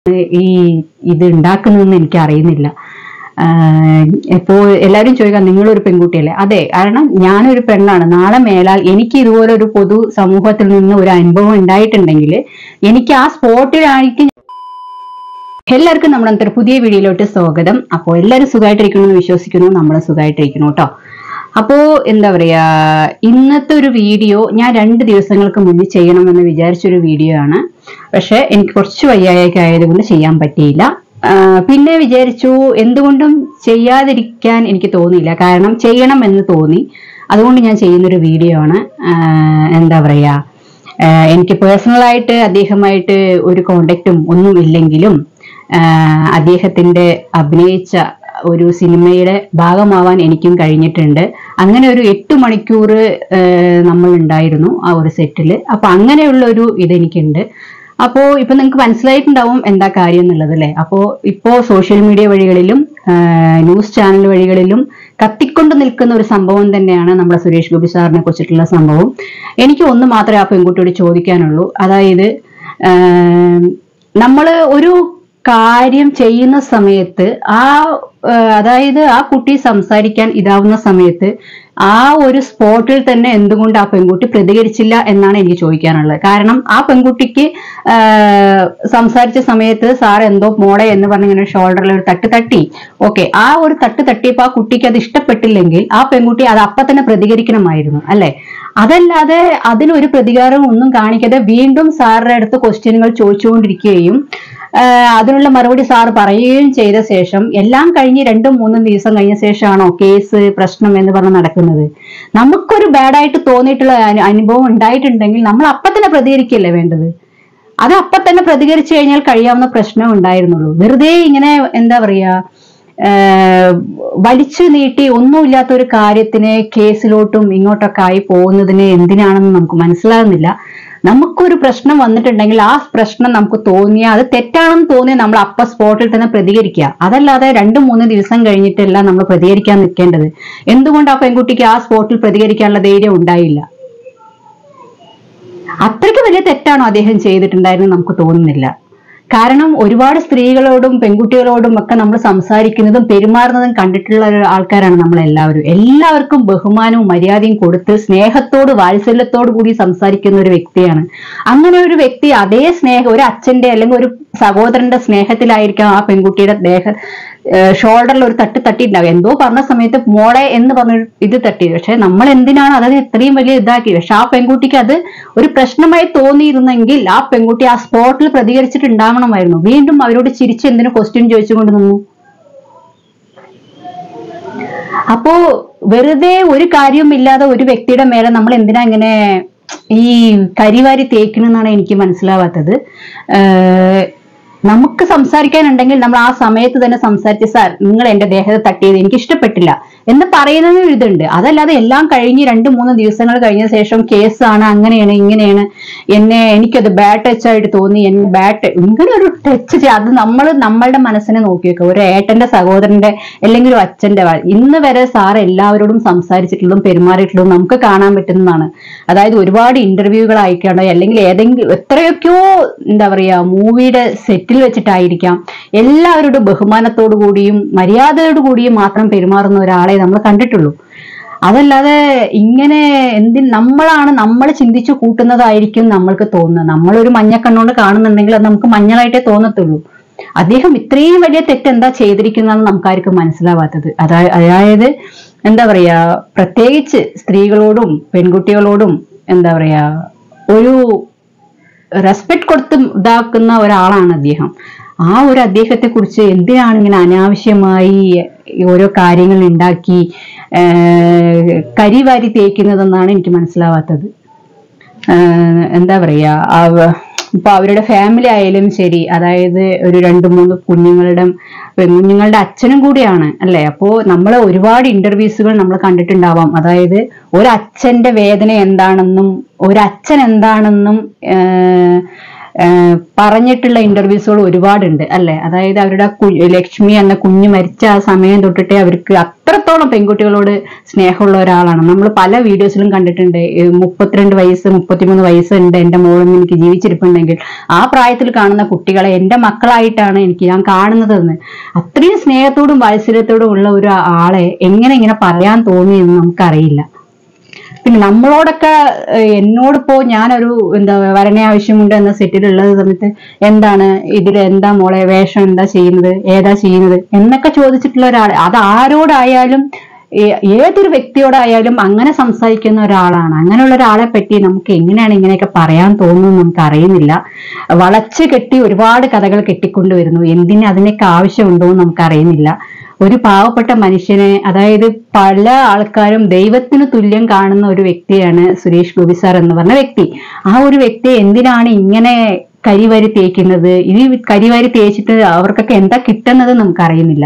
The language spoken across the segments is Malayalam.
ഈ ഇത് ഉണ്ടാക്കുന്നതെന്ന് എനിക്ക് അറിയുന്നില്ല ഇപ്പോ എല്ലാവരും ചോദിക്കാം നിങ്ങളൊരു പെൺകുട്ടിയല്ലേ അതെ കാരണം ഞാനൊരു പെണ്ണാണ് നാളെ മേലാൽ എനിക്ക് ഇതുപോലെ ഒരു പൊതു സമൂഹത്തിൽ നിന്ന് ഒരു അനുഭവം ഉണ്ടായിട്ടുണ്ടെങ്കിൽ എനിക്ക് ആ സ്പോട്ടിലായിരിക്കും എല്ലാവർക്കും നമ്മുടെ അന്നത്തെ ഒരു പുതിയ വീഡിയോയിലോട്ട് സ്വാഗതം അപ്പോൾ എല്ലാവരും സുഖമായിട്ടിരിക്കുന്നു എന്ന് വിശ്വസിക്കുന്നു നമ്മൾ സുഖമായിട്ടിരിക്കുന്നു കേട്ടോ അപ്പോ എന്താ പറയാ ഇന്നത്തെ ഒരു വീഡിയോ ഞാൻ രണ്ട് ദിവസങ്ങൾക്ക് മുന്നേ ചെയ്യണമെന്ന് വിചാരിച്ചൊരു വീഡിയോ ആണ് പക്ഷെ എനിക്ക് കുറച്ച് വയ്യായൊക്കെ ആയതുകൊണ്ട് ചെയ്യാൻ പറ്റിയില്ല ആ, പിന്നെ വിചാരിച്ചു എന്തുകൊണ്ടും ചെയ്യാതിരിക്കാൻ എനിക്ക് തോന്നിയില്ല കാരണം ചെയ്യണം എന്ന് തോന്നി അതുകൊണ്ട് ഞാൻ ചെയ്യുന്നൊരു വീഡിയോ ആണ് ആ, എന്താ പറയാ ആ, എനിക്ക് പേഴ്സണലായിട്ട് അദ്ദേഹമായിട്ട് ഒരു കോണ്ടാക്റ്റും ഒന്നും ഇല്ലെങ്കിലും ആ, അദ്ദേഹത്തിന്റെ അഭിനയിച്ച ഒരു സിനിമയുടെ ഭാഗമാവാൻ എനിക്കും കഴിഞ്ഞിട്ടുണ്ട് അങ്ങനെ ഒരു എട്ട് മണിക്കൂർ നമ്മൾ ഉണ്ടായിരുന്നു ആ ഒരു സെറ്റിൽ അപ്പൊ അങ്ങനെയുള്ള ഒരു ഇതെനിക്കുണ്ട് അപ്പോ ഇപ്പൊ നിങ്ങൾക്ക് മനസ്സിലായിട്ടുണ്ടാവും എന്താ കാര്യം എന്നുള്ളത് അല്ലെ അപ്പോ ഇപ്പോ സോഷ്യൽ മീഡിയ വഴികളിലും ആ, ന്യൂസ് ചാനൽ വഴികളിലും കത്തിക്കൊണ്ട് നിൽക്കുന്ന ഒരു സംഭവം തന്നെയാണ് നമ്മുടെ സുരേഷ് ഗോപി സാറിനെ കുറിച്ചിട്ടുള്ള സംഭവം എനിക്ക് ഒന്ന് മാത്രമേ ആ പെൺകുട്ടിയോട് ചോദിക്കാനുള്ളൂ അതായത് നമ്മൾ ഒരു കാര്യം ചെയ്യുന്ന സമയത്ത് ആ ആ, അതായത് ആ കുട്ടി സംസാരിക്കാൻ ഇതാവുന്ന സമയത്ത് ആ ഒരു സ്പോട്ടിൽ തന്നെ എന്തുകൊണ്ട് ആ പെൺകുട്ടി പ്രതികരിച്ചില്ല എന്നാണ് എനിക്ക് ചോദിക്കാനുള്ളത് കാരണം ആ പെൺകുട്ടിക്ക് ആ, സംസാരിച്ച സമയത്ത് സാർ എന്തോ മോളെ എന്ന് പറഞ്ഞ് ഇങ്ങനെ ഷോൾഡറിൽ ഒരു തട്ട് തട്ടി ഓക്കെ ആ ഒരു തട്ട് തട്ടിയപ്പോൾ ആ കുട്ടിക്ക് അത് ഇഷ്ടപ്പെട്ടില്ലെങ്കിൽ ആ പെൺകുട്ടി അത് അപ്പൊ തന്നെ പ്രതികരിക്കണമായിരുന്നു അല്ലെ അതല്ലാതെ അതിനൊരു പ്രതികാരം ഒന്നും കാണിക്കാതെ വീണ്ടും സാറിന്റെ അടുത്ത് ക്വസ്റ്റ്യനുകൾ ചോദിച്ചുകൊണ്ടിരിക്കുകയും ആ, അതിനുള്ള മറുപടി സാർ പറയുകയും ചെയ്ത ശേഷം എല്ലാം കഴിഞ്ഞ് രണ്ടും മൂന്നും ദിവസം കഴിഞ്ഞ ശേഷമാണോ കേസ് പ്രശ്നം എന്ന് പറഞ്ഞ് നടക്കുന്നത് നമുക്കൊരു ബാഡായിട്ട് തോന്നിയിട്ടുള്ള അനു- അനുഭവം ഉണ്ടായിട്ടുണ്ടെങ്കിൽ നമ്മൾ അപ്പൊ തന്നെ പ്രതികരിക്കല്ലേ വേണ്ടത് അത് അപ്പൊ തന്നെ പ്രതികരിച്ചു കഴിഞ്ഞാൽ കഴിയാവുന്ന പ്രശ്നം ഉണ്ടായിരുന്നുള്ളൂ വെറുതെ ഇങ്ങനെ എന്താ പറയാ ആഹ് വലിച്ചു നീട്ടി ഒന്നുമില്ലാത്ത ഒരു കാര്യത്തിന് കേസിലോട്ടും ഇങ്ങോട്ടൊക്കെ ആയി പോകുന്നതിന് എന്തിനാണെന്ന് നമുക്ക് മനസ്സിലാകുന്നില്ല നമുക്കൊരു പ്രശ്നം വന്നിട്ടുണ്ടെങ്കിൽ ആ പ്രശ്നം നമുക്ക് തോന്നിയ അത് തെറ്റാണെന്ന് തോന്നിയ നമ്മൾ അപ്പ സ്പോട്ടിൽ തന്നെ പ്രതികരിക്കുക അതല്ലാതെ രണ്ട് മൂന്ന് ദിവസം കഴിഞ്ഞിട്ടല്ല നമ്മൾ പ്രതികരിക്കാൻ നിൽക്കേണ്ടത് എന്തുകൊണ്ട് ആ പെൺകുട്ടിക്ക് ആ സ്പോട്ടിൽ പ്രതികരിക്കാനുള്ള ധൈര്യം ഉണ്ടായില്ല അത്രയ്ക്ക് വലിയ തെറ്റാണോ അദ്ദേഹം ചെയ്തിട്ടുണ്ടായിരുന്നു നമുക്ക് തോന്നുന്നില്ല കാരണം ഒരുപാട് സ്ത്രീകളോടും പെൺകുട്ടികളോടും ഒക്കെ നമ്മൾ സംസാരിക്കുന്നതും പെരുമാറുന്നതും കണ്ടിട്ടുള്ള ഒരു ആൾക്കാരാണ് നമ്മൾ എല്ലാവരും എല്ലാവർക്കും ബഹുമാനവും മര്യാദയും കൊടുത്ത് സ്നേഹത്തോട് വാത്സല്യത്തോടു കൂടി സംസാരിക്കുന്ന ഒരു വ്യക്തിയാണ് അങ്ങനെ ഒരു വ്യക്തി അതേ സ്നേഹം ഒരു അച്ഛന്റെ അല്ലെങ്കിൽ ഒരു സഹോദരന്റെ സ്നേഹത്തിലായിരിക്കാം ആ പെൺകുട്ടിയുടെ ദേഹ ഷോൾഡറിൽ ഒരു തട്ട് തട്ടിയിട്ടുണ്ടാവും എന്തോ പറഞ്ഞ സമയത്ത് മോളെ എന്ന് പറഞ്ഞൊരു ഇത് തട്ടി പക്ഷെ നമ്മൾ എന്തിനാണ് അതത് ഇത്രയും വലിയ ഇതാക്കി പക്ഷെ ആ പെൺകുട്ടിക്ക് അത് ഒരു പ്രശ്നമായി തോന്നിയിരുന്നെങ്കിൽ ആ പെൺകുട്ടി ആ സ്പോട്ടിൽ പ്രതികരിച്ചിട്ടുണ്ടാവണമായിരുന്നു വീണ്ടും അവരോട് ചിരിച്ച് എന്തിനു ക്വസ്റ്റ്യൻ ചോദിച്ചുകൊണ്ട് നിന്നു അപ്പോ വെറുതെ ഒരു കാര്യവുമില്ലാതെ ഒരു വ്യക്തിയുടെ മേലെ നമ്മൾ എന്തിനാ ഇങ്ങനെ ഈ കരിവാരി തേക്കണെന്നാണ് എനിക്ക് മനസ്സിലാവാത്തത് ഏഹ് നമുക്ക് സംസാരിക്കാനുണ്ടെങ്കിൽ നമ്മൾ ആ സമയത്ത് തന്നെ സംസാരിച്ച് സാർ നിങ്ങൾ എന്റെ ദേഹത്തെ തട്ടിയത് എനിക്ക് ഇഷ്ടപ്പെട്ടില്ല എന്ന് പറയുന്നതിന് ഒരു ഇതുണ്ട് അതല്ലാതെ എല്ലാം കഴിഞ്ഞ് രണ്ട് മൂന്ന് ദിവസങ്ങൾ കഴിഞ്ഞ ശേഷം കേസാണ് അങ്ങനെയാണ് ഇങ്ങനെയാണ് എന്നെ എനിക്കത് ബാഡ് ടച്ച് ആയിട്ട് തോന്നി എന്നെ ബാഡ് ഇങ്ങനെ ഒരു ടച്ച് അത് നമ്മൾ നമ്മളുടെ മനസ്സിനെ നോക്കി വെക്കുക ഒരു ഏട്ടന്റെ സഹോദരന്റെ അല്ലെങ്കിൽ ഒരു അച്ഛന്റെ വാ- ഇന്ന് വരെ സാർ എല്ലാവരോടും സംസാരിച്ചിട്ടുള്ളതും പെരുമാറിയിട്ടുള്ളതും നമുക്ക് കാണാൻ പറ്റുന്നതാണ് അതായത് ഒരുപാട് ഇന്റർവ്യൂകൾ അയക്കാണ്ട് അല്ലെങ്കിൽ ഏതെങ്കിലും എത്രയൊക്കെയോ എന്താ പറയാ മൂവിയുടെ സെറ്റിൽ വെച്ചിട്ടായിരിക്കാം എല്ലാവരോടും ബഹുമാനത്തോടു കൂടിയും മര്യാദയോടു കൂടിയും മാത്രം പെരുമാറുന്ന ഒരാളെ നമ്മൾ കണ്ടിട്ടുള്ളൂ അതല്ലാതെ ഇങ്ങനെ എന്തിന് നമ്മളാണ് നമ്മൾ ചിന്തിച്ചു കൂട്ടുന്നതായിരിക്കും നമ്മൾക്ക് തോന്നുന്നത് നമ്മളൊരു മഞ്ഞക്കണ്ണോണ്ട് കാണുന്നുണ്ടെങ്കിൽ അത് നമുക്ക് മഞ്ഞളായിട്ടേ തോന്നത്തുള്ളൂ അദ്ദേഹം ഇത്രയും വലിയ തെറ്റ് എന്താ ചെയ്തിരിക്കുന്നതെന്ന് നമുക്കാർക്കും മനസ്സിലാവാത്തത് അതായത് അതായത് എന്താ പറയാ പ്രത്യേകിച്ച് സ്ത്രീകളോടും പെൺകുട്ടികളോടും എന്താ പറയാ ഒരു റെസ്പെക്ട് കൊടുത്ത് ഇതാക്കുന്ന ഒരാളാണ് അദ്ദേഹം ആ ഒരു അദ്ദേഹത്തെ കുറിച്ച് എന്തിനാണ് ഇങ്ങനെ അനാവശ്യമായി ഓരോ കാര്യങ്ങൾ ഉണ്ടാക്കി ഏഹ് കരിവാരി തേക്കുന്നതെന്നാണ് എനിക്ക് മനസ്സിലാവാത്തത് ഏഹ് എന്താ പറയാ അവ- ഇപ്പൊ അവരുടെ ഫാമിലി ആയാലും ശരി അതായത് ഒരു രണ്ട് മൂന്ന് കുഞ്ഞുങ്ങളുടെ കുഞ്ഞുങ്ങളുടെ അച്ഛനും കൂടിയാണ് അല്ലെ അപ്പോ നമ്മൾ ഒരുപാട് ഇന്റർവ്യൂസുകൾ നമ്മൾ കണ്ടിട്ടുണ്ടാവാം അതായത് ഒരു അച്ഛന്റെ വേദന എന്താണെന്നും ഒരു അച്ഛൻ എന്താണെന്നും ഏഹ് ഏഹ് പറഞ്ഞിട്ടുള്ള ഇന്റർവ്യൂസുകൾ ഒരുപാടുണ്ട് അല്ലെ അതായത് അവരുടെ ആ കു- ലക്ഷ്മി എന്ന കുഞ്ഞ് മരിച്ച ആ സമയം തൊട്ടിട്ടേ അവർക്ക് അത്രത്തോളം പെൺകുട്ടികളോട് സ്നേഹമുള്ള ഒരാളാണ് നമ്മൾ പല വീഡിയോസിലും കണ്ടിട്ടുണ്ട് ഏ, മുപ്പത്തിരണ്ട് വയസ്സ് മുപ്പത്തിമൂന്ന് വയസ്സുണ്ട് എന്റെ മോളിൽ എനിക്ക് ജീവിച്ചിരിപ്പുണ്ടെങ്കിൽ ആ പ്രായത്തിൽ കാണുന്ന കുട്ടികളെ എന്റെ മക്കളായിട്ടാണ് എനിക്ക് ഞാൻ കാണുന്നതെന്ന് അത്രയും സ്നേഹത്തോടും വാത്സല്യത്തോടും ഉള്ള ഒരു ആളെ എങ്ങനെ ഇങ്ങനെ പറയാൻ തോന്നിയെന്ന് നമുക്കറിയില്ല പിന്നെ നമ്മളോടൊക്കെ ഏഹ്, എന്നോടിപ്പോ ഞാനൊരു എന്താ വരണ ആവശ്യമുണ്ട് എന്ന സെറ്റിലുള്ളത് സമയത്ത് എന്താണ് ഇതിൽ എന്താ മോളെ വേഷം എന്താ ചെയ്യുന്നത് ഏതാ ചെയ്യുന്നത് എന്നൊക്കെ ചോദിച്ചിട്ടുള്ള ഒരാൾ അത് ആരോടായാലും ഏ- ഏതൊരു വ്യക്തിയോടായാലും അങ്ങനെ സംസാരിക്കുന്ന ഒരാളാണ് അങ്ങനെയുള്ള ഒരാളെ പറ്റി നമുക്ക് എങ്ങനെയാണ് ഇങ്ങനെയൊക്കെ പറയാൻ തോന്നുന്നത് നമുക്ക് അറിയുന്നില്ല വളച്ച് കെട്ടി ഒരുപാട് കഥകൾ കെട്ടിക്കൊണ്ടുവരുന്നു എന്തിന് അതിനൊക്കെ ആവശ്യമുണ്ടോ എന്ന് നമുക്ക് അറിയുന്നില്ല ഒരു പാവപ്പെട്ട മനുഷ്യനെ അതായത് പല ആൾക്കാരും ദൈവത്തിന് തുല്യം കാണുന്ന ഒരു വ്യക്തിയാണ് സുരേഷ് ഗോപി സാർ എന്ന് പറഞ്ഞ വ്യക്തി ആ ഒരു വ്യക്തിയെ എന്തിനാണ് ഇങ്ങനെ കരിവാരി തേക്കുന്നത് ഈ കരിവാരി തേച്ചിട്ട് അവർക്കൊക്കെ എന്താ കിട്ടുന്നത് നമുക്കറിയുന്നില്ല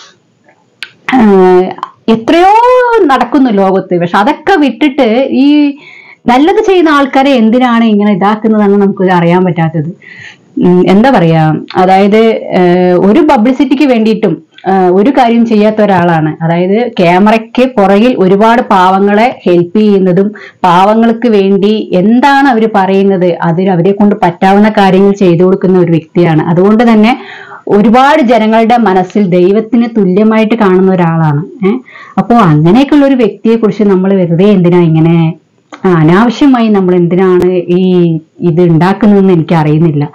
ആഹ് എത്രയോ നടക്കുന്നു ലോകത്ത് പക്ഷെ അതൊക്കെ വിട്ടിട്ട് ഈ നല്ലത് ചെയ്യുന്ന ആൾക്കാരെ എന്തിനാണ് ഇങ്ങനെ ഇതാക്കുന്നതെന്ന് നമുക്ക് അറിയാൻ പറ്റാത്തത് ഉം, എന്താ പറയാ അതായത് ആഹ് ഒരു പബ്ലിസിറ്റിക്ക് വേണ്ടിയിട്ടും ആഹ് ഒരു കാര്യം ചെയ്യാത്ത ഒരാളാണ് അതായത് ക്യാമറയ്ക്ക് പുറകിൽ ഒരുപാട് പാവങ്ങളെ ഹെൽപ്പ് ചെയ്യുന്നതും പാവങ്ങൾക്ക് വേണ്ടി എന്താണ് അവർ പറയുന്നത് അതിൽ അവരെ കൊണ്ട് പറ്റാവുന്ന കാര്യങ്ങൾ ചെയ്തു കൊടുക്കുന്ന ഒരു വ്യക്തിയാണ് അതുകൊണ്ട് തന്നെ ഒരുപാട് ജനങ്ങളുടെ മനസ്സിൽ ദൈവത്തിന് തുല്യമായിട്ട് കാണുന്ന ഒരാളാണ് ഏഹ് അപ്പോൾ അങ്ങനെയൊക്കെയുള്ള ഒരു വ്യക്തിയെ കുറിച്ച് നമ്മൾ വെറുതെ എന്തിനാ ഇങ്ങനെ ആ, അനാവശ്യമായി നമ്മൾ എന്തിനാണ് ഈ ഇത് ഉണ്ടാക്കുന്നതെന്ന് എനിക്ക് അറിയുന്നില്ല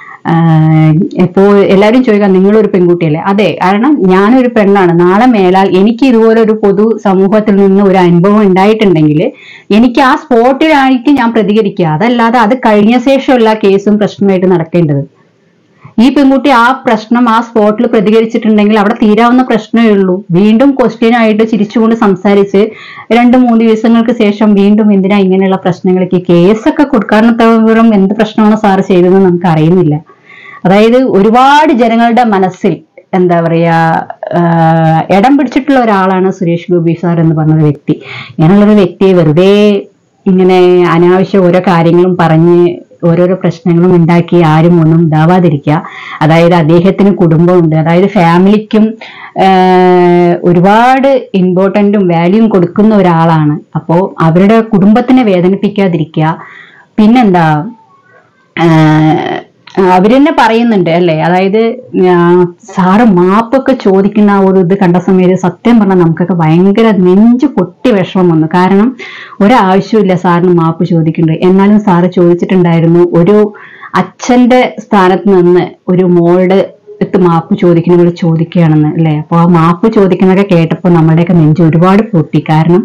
ഇപ്പോ എല്ലാവരും ചോദിക്കാം നിങ്ങളൊരു പെൺകുട്ടിയല്ലേ അതെ കാരണം ഞാനൊരു പെണ്ണാണ് നാളെ മേലാൽ എനിക്ക് ഇതുപോലെ ഒരു പൊതു സമൂഹത്തിൽ നിന്ന് ഒരു അനുഭവം ഉണ്ടായിട്ടുണ്ടെങ്കിൽ എനിക്ക് ആ സ്പോട്ടിലായിട്ട് ഞാൻ പ്രതികരിക്കുക അതല്ലാതെ അത് കഴിഞ്ഞ ശേഷമല്ല കേസും പ്രശ്നമായിട്ട് നടക്കേണ്ടത് ഈ പെൺകുട്ടി ആ പ്രശ്നം ആ സ്പോട്ടിൽ പ്രതികരിച്ചിട്ടുണ്ടെങ്കിൽ അവിടെ തീരാവുന്ന പ്രശ്നമേ ഉള്ളൂ വീണ്ടും ക്വസ്റ്റ്യൻ ആയിട്ട് ചിരിച്ചുകൊണ്ട് സംസാരിച്ച് രണ്ട് മൂന്ന് ദിവസങ്ങൾക്ക് ശേഷം വീണ്ടും എന്തിനാ ഇങ്ങനെയുള്ള പ്രശ്നങ്ങൾക്ക് കേസൊക്കെ കൊടുക്കാനത്തോളം എന്ത് പ്രശ്നമാണ് സാറ് ചെയ്തതെന്ന് നമുക്ക് അറിയുന്നില്ല അതായത് ഒരുപാട് ജനങ്ങളുടെ മനസ്സിൽ എന്താ പറയാ ആഹ് ഇടം പിടിച്ചിട്ടുള്ള ഒരാളാണ് സുരേഷ് ഗോപി സാർ എന്ന് പറഞ്ഞ ഒരു വ്യക്തി ഇങ്ങനെയുള്ളൊരു വ്യക്തിയെ വെറുതെ ഇങ്ങനെ അനാവശ്യ ഓരോ കാര്യങ്ങളും പറഞ്ഞ് ഓരോരോ പ്രശ്നങ്ങളും ഉണ്ടാക്കി ആരും ഒന്നും ഇതാവാതിരിക്കുക അതായത് അദ്ദേഹത്തിന് കുടുംബമുണ്ട് അതായത് ഫാമിലിക്കും ആഹ് ഒരുപാട് ഇമ്പോർട്ടൻറ്റും വാല്യൂം കൊടുക്കുന്ന ഒരാളാണ് അപ്പോൾ അവരുടെ കുടുംബത്തിനെ വേദനിപ്പിക്കാതിരിക്കുക പിന്നെന്താ ആഹ് അവര് തന്നെ പറയുന്നുണ്ട് അല്ലെ അതായത് ആ, സാറ് മാപ്പൊക്കെ ചോദിക്കുന്ന ആ ഒരു ഇത് കണ്ട സമയത്ത് സത്യം പറഞ്ഞാൽ നമുക്കൊക്കെ ഭയങ്കര നെഞ്ചു പൊട്ടി വിഷമം വന്നു കാരണം ഒരാവശ്യമില്ല സാറിന് മാപ്പ് ചോദിക്കുന്നുണ്ട് എന്നാലും സാറ് ചോദിച്ചിട്ടുണ്ടായിരുന്നു ഒരു അച്ഛന്റെ സ്ഥാനത്ത് നിന്ന് ഒരു മോളുടെ അടുത്ത് മാപ്പ് ചോദിക്കുന്ന പോലെ ചോദിക്കുകയാണെന്ന് അല്ലെ അപ്പൊ ആ മാപ്പ് ചോദിക്കുന്നതൊക്കെ കേട്ടപ്പോൾ നമ്മുടെയൊക്കെ നെഞ്ച് ഒരുപാട് പൊട്ടി കാരണം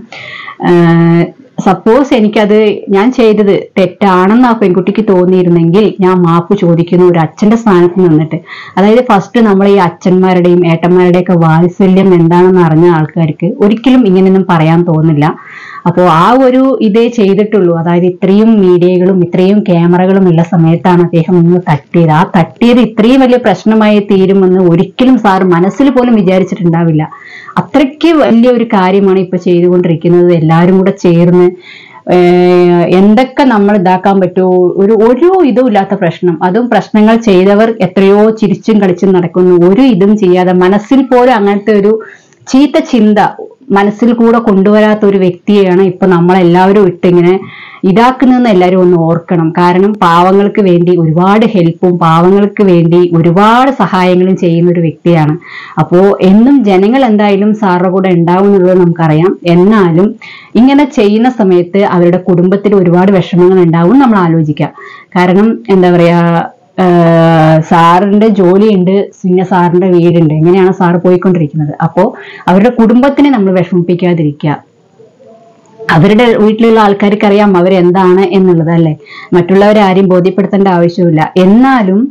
സപ്പോസ് എനിക്കത് ഞാൻ ചെയ്തത് തെറ്റാണെന്ന് ആ പെൺകുട്ടിക്ക് തോന്നിയിരുന്നെങ്കിൽ ഞാൻ മാപ്പ് ചോദിക്കുന്നു ഒരു അച്ഛന്റെ സ്ഥാനത്ത് നിന്നിട്ട് അതായത് ഫസ്റ്റ് നമ്മൾ ഈ അച്ഛന്മാരുടെയും ഏട്ടന്മാരുടെയൊക്കെ വാത്സല്യം എന്താണെന്ന് അറിഞ്ഞ ആൾക്കാർക്ക് ഒരിക്കലും ഇങ്ങനെയൊന്നും പറയാൻ തോന്നില്ല അപ്പോൾ ആ ഒരു ഇതേ ചെയ്തിട്ടുള്ളൂ അതായത് ഇത്രയും മീഡിയകളും ഇത്രയും ക്യാമറകളും ഉള്ള സമയത്താണ് അദ്ദേഹം ഒന്ന് തട്ടിയത് ആ തട്ടിയത് ഇത്രയും വലിയ പ്രശ്നമായി തീരുമെന്ന് ഒരിക്കലും സാർ മനസ്സിൽ പോലും വിചാരിച്ചിട്ടുണ്ടാവില്ല അത്രയ്ക്ക് വലിയ ഒരു കാര്യമാണ് ഇപ്പൊ ചെയ്തുകൊണ്ടിരിക്കുന്നത് എല്ലാവരും കൂടെ ചേർന്ന് ഏഹ് എന്തൊക്കെ നമ്മൾ ഇതാക്കാൻ പറ്റുമോ ഒരു ഒരു ഇതും ഇല്ലാത്ത പ്രശ്നം അതും പ്രശ്നങ്ങൾ ചെയ്തവർ എത്രയോ ചിരിച്ചും കളിച്ചും നടക്കുന്നു ഒരു ഇതും ചെയ്യാതെ മനസ്സിൽ പോലും അങ്ങനത്തെ ഒരു ചീത്ത ചിന്ത മനസ്സിൽ കൂടെ കൊണ്ടുവരാത്ത ഒരു വ്യക്തിയെയാണ് ഇപ്പൊ നമ്മളെല്ലാവരും ഇട്ടിങ്ങനെ ഇതാക്കുന്നതെന്ന് എല്ലാവരും ഒന്ന് ഓർക്കണം കാരണം പാവങ്ങൾക്ക് വേണ്ടി ഒരുപാട് ഹെൽപ്പും പാവങ്ങൾക്ക് വേണ്ടി ഒരുപാട് സഹായങ്ങളും ചെയ്യുന്ന ഒരു വ്യക്തിയാണ് അപ്പോ എന്നും ജനങ്ങൾ എന്തായാലും സാറിന്റെ കൂടെ ഉണ്ടാവും എന്നുള്ളത് നമുക്കറിയാം എന്നാലും ഇങ്ങനെ ചെയ്യുന്ന സമയത്ത് അവരുടെ കുടുംബത്തിൽ ഒരുപാട് വിഷമങ്ങൾ ഉണ്ടാവും നമ്മൾ ആലോചിക്കാം കാരണം എന്താ പറയാ ആഹ് സാറിന്റെ ജോലിയുണ്ട് പിന്നെ സാറിന്റെ വീടുണ്ട് എങ്ങനെയാണ് സാറ് പോയിക്കൊണ്ടിരിക്കുന്നത് അപ്പോ അവരുടെ കുടുംബത്തിനെ നമ്മൾ വിഷമിപ്പിക്കാതിരിക്കുക അവരുടെ വീട്ടിലുള്ള ആൾക്കാർക്ക് അറിയാം അവരെന്താണ് എന്നുള്ളത് അല്ലെ മറ്റുള്ളവരെ ആരെയും ബോധ്യപ്പെടുത്തേണ്ട ആവശ്യമില്ല എന്നാലും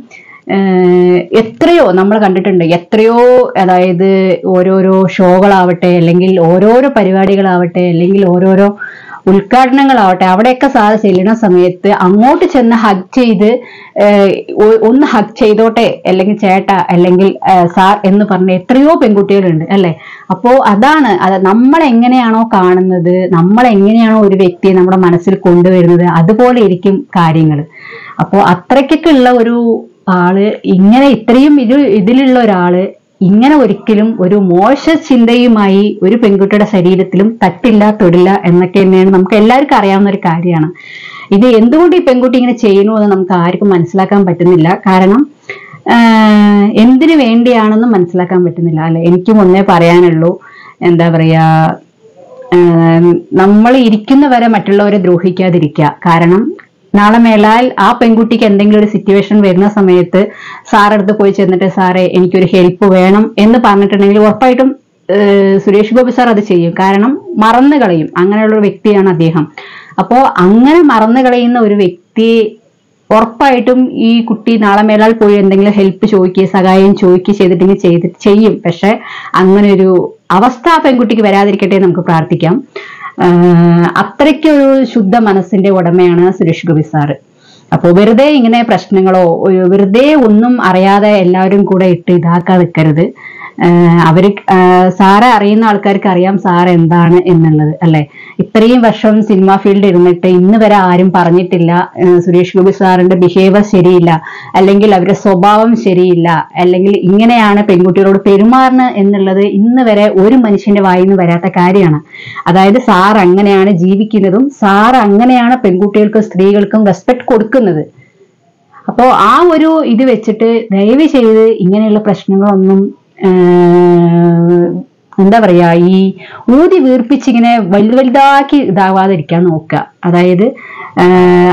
ഏഹ് എത്രയോ നമ്മൾ കണ്ടിട്ടുണ്ട് എത്രയോ അതായത് ഓരോരോ ഷോകളാവട്ടെ അല്ലെങ്കിൽ ഓരോരോ പരിപാടികളാവട്ടെ അല്ലെങ്കിൽ ഓരോരോ ഉദ്ഘാടനങ്ങളാവട്ടെ അവിടെയൊക്കെ സാറ് ചെല്ലുന്ന സമയത്ത് അങ്ങോട്ട് ചെന്ന് ഹഗ് ചെയ്ത് ഏഹ് ഒ- ഒന്ന് ഹഗ് ചെയ്തോട്ടെ അല്ലെങ്കിൽ ചേട്ട അല്ലെങ്കിൽ ഏഹ് സാർ എന്ന് പറഞ്ഞ എത്രയോ പെൺകുട്ടികളുണ്ട് അല്ലെ അപ്പോ അതാണ് അത് നമ്മൾ എങ്ങനെയാണോ കാണുന്നത് നമ്മൾ എങ്ങനെയാണോ ഒരു വ്യക്തിയെ നമ്മുടെ മനസ്സിൽ കൊണ്ടുവരുന്നത് അതുപോലെ ഇരിക്കും കാര്യങ്ങൾ അപ്പോ അത്രയ്ക്കൊക്കെ ഉള്ള ഒരു ആള് ഇങ്ങനെ ഇത്രയും ഇത് ഇതിലുള്ള ഒരാള് ഇങ്ങനെ ഒരിക്കലും ഒരു മോശ ചിന്തയുമായി ഒരു പെൺകുട്ടിയുടെ ശരീരത്തിലും തട്ടില്ല തൊടില്ല എന്നൊക്കെ തന്നെയാണ് നമുക്ക് എല്ലാവർക്കും അറിയാവുന്ന ഒരു കാര്യമാണ് ഇത് എന്തുകൊണ്ട് ഈ പെൺകുട്ടി ഇങ്ങനെ ചെയ്യുന്നു എന്ന് നമുക്ക് ആർക്കും മനസ്സിലാക്കാൻ പറ്റുന്നില്ല കാരണം ആഹ് എന്തിനു വേണ്ടിയാണെന്നും മനസ്സിലാക്കാൻ പറ്റുന്നില്ല അല്ലെ എനിക്കും ഒന്നേ പറയാനുള്ളൂ എന്താ പറയാ നമ്മൾ ഇരിക്കുന്ന വരെ മറ്റുള്ളവരെ ദ്രോഹിക്കാതിരിക്കുക കാരണം നാളെ മേലാൽ ആ പെൺകുട്ടിക്ക് എന്തെങ്കിലും ഒരു സിറ്റുവേഷൻ വരുന്ന സമയത്ത് സാറടുത്ത് പോയി ചെന്നിട്ട് സാറേ എനിക്കൊരു ഹെൽപ്പ് വേണം എന്ന് പറഞ്ഞിട്ടുണ്ടെങ്കിൽ ഉറപ്പായിട്ടും ഏഹ് സുരേഷ് ഗോപി സാർ അത് ചെയ്യും കാരണം മറന്നു കളയും അങ്ങനെയുള്ള ഒരു വ്യക്തിയാണ് അദ്ദേഹം അപ്പോ അങ്ങനെ മറന്നു കളയുന്ന ഒരു വ്യക്തി ഉറപ്പായിട്ടും ഈ കുട്ടി നാളെ മേലാൽ പോയി എന്തെങ്കിലും ഹെൽപ്പ് ചോദിക്കുക സഹായം ചോദിക്കുക ചെയ്തിട്ടുണ്ടെങ്കിൽ ചെയ്ത് ചെയ്യും പക്ഷെ അങ്ങനെ ഒരു അവസ്ഥ ആ പെൺകുട്ടിക്ക് വരാതിരിക്കട്ടെ എന്ന് നമുക്ക് പ്രാർത്ഥിക്കാം ആഹ് അത്രയ്ക്കൊരു ശുദ്ധ മനസ്സിന്റെ ഉടമയാണ് സുരേഷ് ഗോപി സാറ് അപ്പോൾ വെറുതെ ഇങ്ങനെ പ്രശ്നങ്ങളോ ഒരു വെറുതെ ഒന്നും അറിയാതെ എല്ലാവരും കൂടെ ഇട്ട് ഇതാക്കാൻ നിൽക്കരുത് ആഹ് അവര് ആഹ് സാറെ അറിയുന്ന ആൾക്കാർക്ക് അറിയാം സാർ എന്താണ് എന്നുള്ളത് അല്ലെ ഇത്രയും വർഷം സിനിമാ ഫീൽഡിൽ ഇരുന്നിട്ട് ഇന്ന് വരെ ആരും പറഞ്ഞിട്ടില്ല ആഹ് സുരേഷ് ഗോപി സാറിന്റെ ബിഹേവിയർ ശരിയില്ല അല്ലെങ്കിൽ അവരുടെ സ്വഭാവം ശരിയില്ല അല്ലെങ്കിൽ ഇങ്ങനെയാണ് പെൺകുട്ടികളോട് പെരുമാറുന്നത് എന്നുള്ളത് ഇന്ന് വരെ ഒരു മനുഷ്യന്റെ വായിൽ നിന്ന് വരാത്ത കാര്യമാണ് അതായത് സാർ അങ്ങനെയാണ് ജീവിക്കുന്നതും സാർ അങ്ങനെയാണ് പെൺകുട്ടികൾക്കും സ്ത്രീകൾക്കും റെസ്പെക്ട് കൊടുക്കുന്നത് അപ്പോ ആ ഒരു ഇത് വെച്ചിട്ട് ദയവ് ചെയ്ത് ഇങ്ങനെയുള്ള പ്രശ്നങ്ങളൊന്നും ആഹ്, എന്താ പറയാ ഈ ഊതി വീർപ്പിച്ചിങ്ങനെ വലുത് വലുതാക്കി ഇതാവാതിരിക്കാൻ നോക്കുക അതായത് ആഹ്,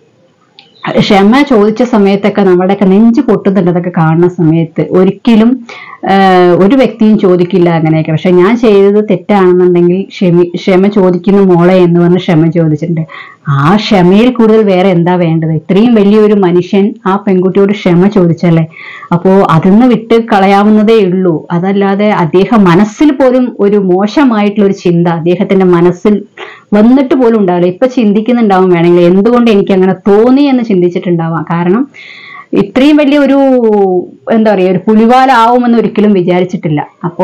ക്ഷമ ചോദിച്ച സമയത്തൊക്കെ നമ്മുടെയൊക്കെ നെഞ്ച് പൊട്ടുന്നുണ്ട് അതൊക്കെ കാണുന്ന സമയത്ത് ഒരിക്കലും ആഹ്, ഒരു വ്യക്തിയും ചോദിക്കില്ല അങ്ങനെയൊക്കെ പക്ഷെ ഞാൻ ചെയ്തത് തെറ്റാണെന്നുണ്ടെങ്കിൽ ക്ഷമി ക്ഷമ ചോദിക്കുന്ന മോളെ എന്ന് പറഞ്ഞ് ക്ഷമ ചോദിച്ചിട്ടുണ്ട് ആ ക്ഷമയിൽ കൂടുതൽ വേറെ എന്താ വേണ്ടത് ഇത്രയും വലിയൊരു മനുഷ്യൻ ആ പെൺകുട്ടിയോട് ക്ഷമ ചോദിച്ചല്ലേ അപ്പോ അതിന്ന് വിട്ട് കളയാവുന്നതേ ഉള്ളൂ അതല്ലാതെ അദ്ദേഹം മനസ്സിൽ പോലും ഒരു മോശമായിട്ടുള്ള ഒരു ചിന്ത അദ്ദേഹത്തിന്റെ മനസ്സിൽ വന്നിട്ട് പോലും ഉണ്ടാവില്ല ഇപ്പൊ ചിന്തിക്കുന്നുണ്ടാവും വേണമെങ്കിൽ എന്തുകൊണ്ട് എനിക്ക് അങ്ങനെ തോന്നി എന്ന് ചിന്തിച്ചിട്ടുണ്ടാവാം കാരണം ഇത്രയും വലിയ ഒരു എന്താ പറയാ ഒരു പുലിവാലാവുമെന്ന് ഒരിക്കലും വിചാരിച്ചിട്ടില്ല അപ്പോ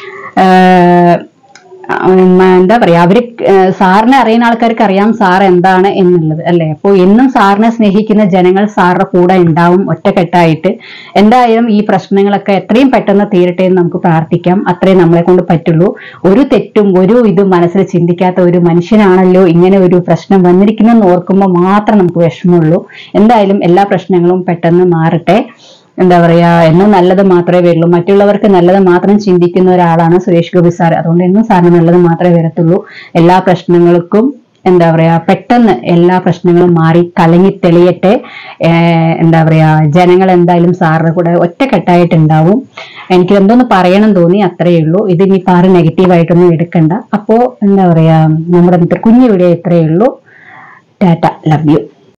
ആഹ് ഉം, എന്താ പറയാ അവര് ഏഹ് സാറിനെ അറിയുന്ന ആൾക്കാർക്ക് അറിയാം സാർ എന്താണ് എന്നുള്ളത് അല്ലെ അപ്പോ എന്നും സാറിനെ സ്നേഹിക്കുന്ന ജനങ്ങൾ സാറിന്റെ കൂടെ ഉണ്ടാവും ഒറ്റക്കെട്ടായിട്ട് എന്തായാലും ഈ പ്രശ്നങ്ങളൊക്കെ എത്രയും പെട്ടെന്ന് തീരട്ടെ എന്ന് നമുക്ക് പ്രാർത്ഥിക്കാം അത്രയും നമ്മളെ കൊണ്ട് പറ്റുള്ളൂ ഒരു തെറ്റും ഒരു ഇതും മനസ്സിൽ ചിന്തിക്കാത്ത ഒരു മനുഷ്യനാണല്ലോ ഇങ്ങനെ ഒരു പ്രശ്നം വന്നിരിക്കുന്നെന്ന് ഓർക്കുമ്പോൾ മാത്രം നമുക്ക് വിഷമമുള്ളൂ എന്തായാലും എല്ലാ പ്രശ്നങ്ങളും പെട്ടെന്ന് മാറട്ടെ എന്താ പറയാ എന്നും നല്ലത് മാത്രമേ വരുള്ളൂ മറ്റുള്ളവർക്ക് നല്ലത് മാത്രം ചിന്തിക്കുന്ന ഒരാളാണ് സുരേഷ് ഗോപി സാർ അതുകൊണ്ട് എന്നും സാറിന് നല്ലത് മാത്രമേ വരത്തുള്ളൂ എല്ലാ പ്രശ്നങ്ങൾക്കും എന്താ പറയാ പെട്ടെന്ന് എല്ലാ പ്രശ്നങ്ങളും മാറി കലങ്ങി തെളിയട്ടെ ഏർ എന്താ പറയാ ജനങ്ങൾ എന്തായാലും സാറിന്റെ കൂടെ ഒറ്റക്കെട്ടായിട്ടുണ്ടാവും എനിക്ക് എന്തോന്ന് പറയണം തോന്നി അത്രയേ ഉള്ളൂ ഇത് ഇനി സാറ് നെഗറ്റീവായിട്ടൊന്നും എടുക്കണ്ട അപ്പോ എന്താ പറയാ നമ്മുടെ ഇന്നത്തെ കുഞ്ഞു വീഡിയോ ഇത്രയേ ഉള്ളൂ ടാറ്റ ലവ് യു